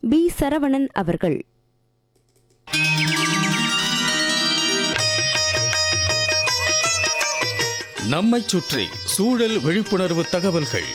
B Saravanan அவர்கள் நம்மைச் சுற்றி சூழல் விழிப்புணர்வு தகவல்கள்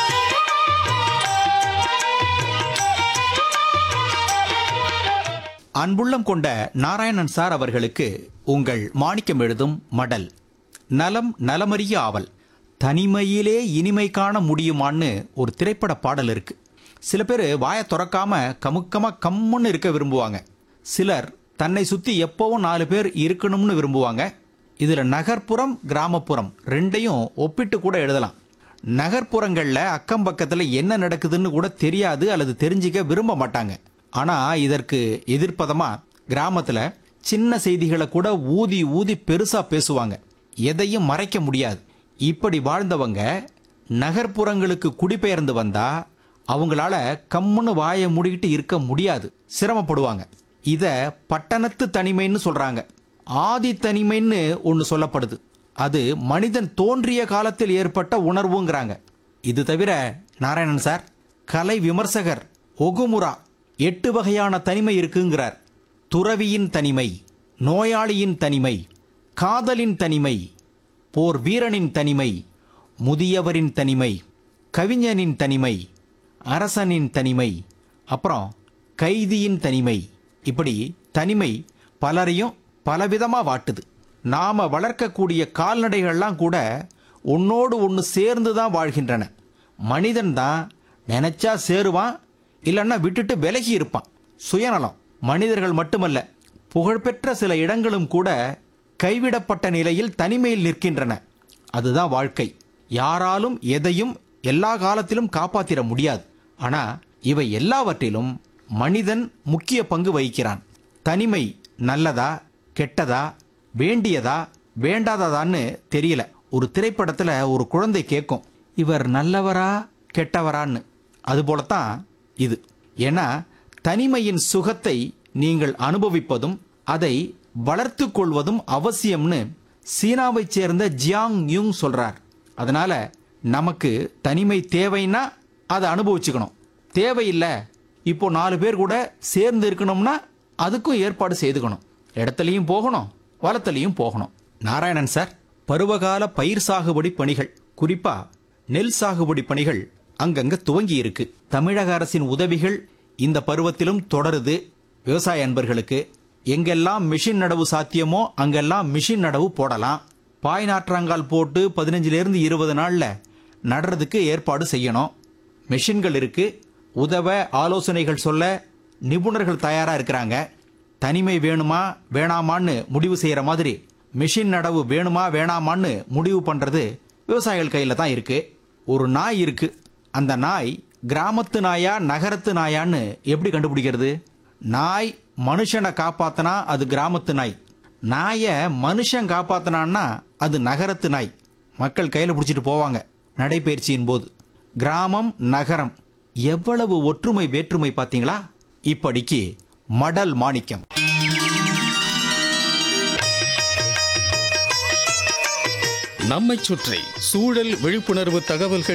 அன்புள்ளம் கொண்ட நாராயணன் சார் அவர்களுக்கு உங்கள் மாணிக்கம் எழுதும் மடல் நலம் நலமறிய ஆவல் தனிமையிலே இனிமை காண முடியுமான்னு ஒரு திரைப்பட பாடல் இருக்கு சில பேர் வாயை திறக்காம கமுக்கமா கம்முன்னு இருக்க விரும்புவாங்க சிலர் தன்னை சுத்தி எப்பவும் நாலு பேர் இருக்கணும்னு விரும்புவாங்க இதுல நகர்ப்புறம் கிராமப்புறம் ரெண்டையும் ஒப்பிட்டு கூட எழுதலாம் நகர்ப்புறங்கள்ல அக்கம் பக்கத்துல என்ன நடக்குதுன்னு கூட தெரியாது அல்லது தெரிஞ்சிக்க விரும்ப மாட்டாங்க ஆனா இதற்கு எதிர்ப்பதமா கிராமத்துல சின்ன செய்திகளை கூட ஊதி ஊதி பெருசா பேசுவாங்க எதையும் மறைக்க முடியாது இப்படி வாழ்ந்தவங்க நகர்ப்புறங்களுக்கு குடிபெயர்ந்து வந்தா அவங்களால கம்முன்னு வாயை மூடிக்கிட்டு இருக்க முடியாது சிரமப்படுவாங்க இத பட்டணத்து தனிமைன்னு சொல்றாங்க ஆதி தனிமைன்னு ஒன்னு சொல்லப்படுது அது மனிதன் தோன்றிய காலத்தில் ஏற்பட்ட உணர்வுங்கிறாங்க இது தவிர நாராயணன் சார் கலை விமர்சகர் ஒகுமுரா எட்டு வகையான தனிமை இருக்குங்கிறார் துறவியின் தனிமை நோயாளியின் தனிமை காதலின் தனிமை போர் வீரனின் தனிமை முதியவரின் தனிமை கவிஞனின் தனிமை அரசனின் தனிமை அப்புறம் கைதியின் தனிமை இப்படி தனிமை பலரையும் பலவிதமா வாட்டுது நாம வளர்க்கக்கூடிய கால்நடைகள்லாம் கூட உன்னோடு ஒன்று சேர்ந்து தான் வாழ்கின்றன மனிதன் தான் நினைச்சா சேருவான் இல்லைன்னா விட்டுட்டு விலகி இருப்பான் சுயநலம் மனிதர்கள் மட்டுமல்ல புகழ்பெற்ற சில இடங்களும் கூட கைவிடப்பட்ட நிலையில் தனிமையில் நிற்கின்றன அதுதான் வாழ்க்கை யாராலும் எதையும் எல்லா காலத்திலும் காப்பாத்திட முடியாது ஆனா இவை எல்லாவற்றிலும் மனிதன் முக்கிய பங்கு வகிக்கிறான் தனிமை நல்லதா கெட்டதா வேண்டியதா வேண்டாததான்னு தெரியல ஒரு திரைப்படத்துல ஒரு குழந்தை கேட்கும் இவர் நல்லவரா கெட்டவரான்னு அதுபோலத்தான் இது ஏன்னா தனிமையின் சுகத்தை நீங்கள் அனுபவிப்பதும் அதை வளர்த்து கொள்வதும் அவசியம்னு சீனாவைச் சேர்ந்த ஜியாங் யூங் சொல்றார் அதனால நமக்கு தனிமை தேவைன்னா அதை அனுபவிச்சுக்கணும் தேவையில்லை இப்போ நாலு பேர் கூட சேர்ந்து இருக்கணும்னா அதுக்கும் ஏற்பாடு செய்துக்கணும் இடத்துலையும் போகணும் வளத்துலையும் போகணும் நாராயணன் சார் பருவகால பயிர் சாகுபடி பணிகள் குறிப்பா நெல் சாகுபடி பணிகள் அங்கங்க துவங்கி இருக்கு தமிழக அரசின் உதவிகள் இந்த பருவத்திலும் தொடருது விவசாய அன்பர்களுக்கு எங்கெல்லாம் மிஷின் நடவு சாத்தியமோ அங்கெல்லாம் மிஷின் நடவு போடலாம் பாய் நாற்றாங்கால் போட்டு பதினஞ்சுல இருந்து இருபது நாள்ல நடுறதுக்கு ஏற்பாடு செய்யணும் மிஷின்கள் இருக்கு உதவ ஆலோசனைகள் சொல்ல நிபுணர்கள் தயாரா இருக்கிறாங்க தனிமை வேணுமா வேணாமான்னு முடிவு செய்யற மாதிரி மிஷின் நடவு வேணுமா வேணாமான்னு முடிவு பண்றது விவசாயிகள் கையில தான் இருக்கு ஒரு நாய் இருக்கு அந்த நாய் கிராமத்து நாயா நகரத்து நாயான்னு எப்படி கண்டுபிடிக்கிறது நாய் மனுஷனை காப்பாத்தினா அது கிராமத்து நாய் நாயை மனுஷன் காப்பாத்தினான்னா அது நகரத்து நாய் மக்கள் கையில பிடிச்சிட்டு போவாங்க நடைபயிற்சியின் போது கிராமம் நகரம் எவ்வளவு ஒற்றுமை வேற்றுமை பாத்தீங்களா இப்படிக்கு மடல் மாணிக்கம் நம்மைச் சுற்றி சூழல் விழிப்புணர்வு தகவல்கள்